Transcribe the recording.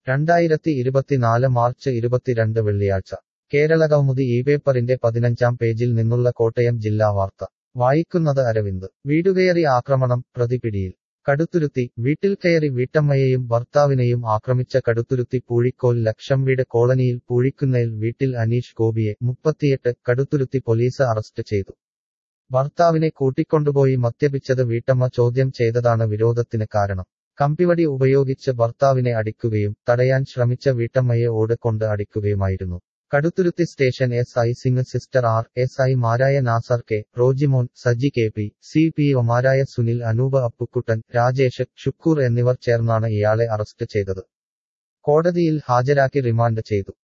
രണ്ടായിരത്തി ഇരുപത്തിനാല് മാർച്ച് ഇരുപത്തിരണ്ട് വെള്ളിയാഴ്ച കേരളകൗമുദി ഈ പേപ്പറിന്റെ പതിനഞ്ചാം പേജിൽ നിന്നുള്ള കോട്ടയം ജില്ലാ വാർത്ത വായിക്കുന്നത് അരവിന്ദ് വീടുകയറി ആക്രമണം പ്രതിപിടിയിൽ കടുത്തുരുത്തി വീട്ടിൽ കയറി വീട്ടമ്മയെയും ഭർത്താവിനെയും ആക്രമിച്ച കടുത്തുരുത്തി പൂഴിക്കോൽ ലക്ഷം വീട് കോളനിയിൽ പൂഴിക്കുന്നേൽ വീട്ടിൽ അനീഷ് ഗോപിയെ മുപ്പത്തിയെട്ട് കടുത്തുരുത്തി പോലീസ് അറസ്റ്റ് ചെയ്തു ഭർത്താവിനെ കൂട്ടിക്കൊണ്ടുപോയി മദ്യപിച്ചത് വീട്ടമ്മ ചോദ്യം ചെയ്തതാണ് വിരോധത്തിന് കാരണം കമ്പിവടി ഉപയോഗിച്ച് ഭർത്താവിനെ അടിക്കുകയും തടയാൻ ശ്രമിച്ച വീട്ടമ്മയെ ഓട് കൊണ്ട് അടിക്കുകയുമായിരുന്നു കടുത്തുരുത്തി സ്റ്റേഷൻ എസ് ഐ സിംഗ് സിസ്റ്റർ ആർ എസ് ഐ മാരായ Nasar K Rojimon Saji K P C P ഒമാരായ സുനിൽ അനൂപ് അപ്പുക്കുട്ടൻ രാജേഷ് ഷുക്കൂർ എന്നിവർ ചേർന്നാണ് ഇയാളെ അറസ്റ്റ് ചെയ്തത് കോടതിയിൽ ഹാജരാക്കി റിമാൻഡ് ചെയ്തു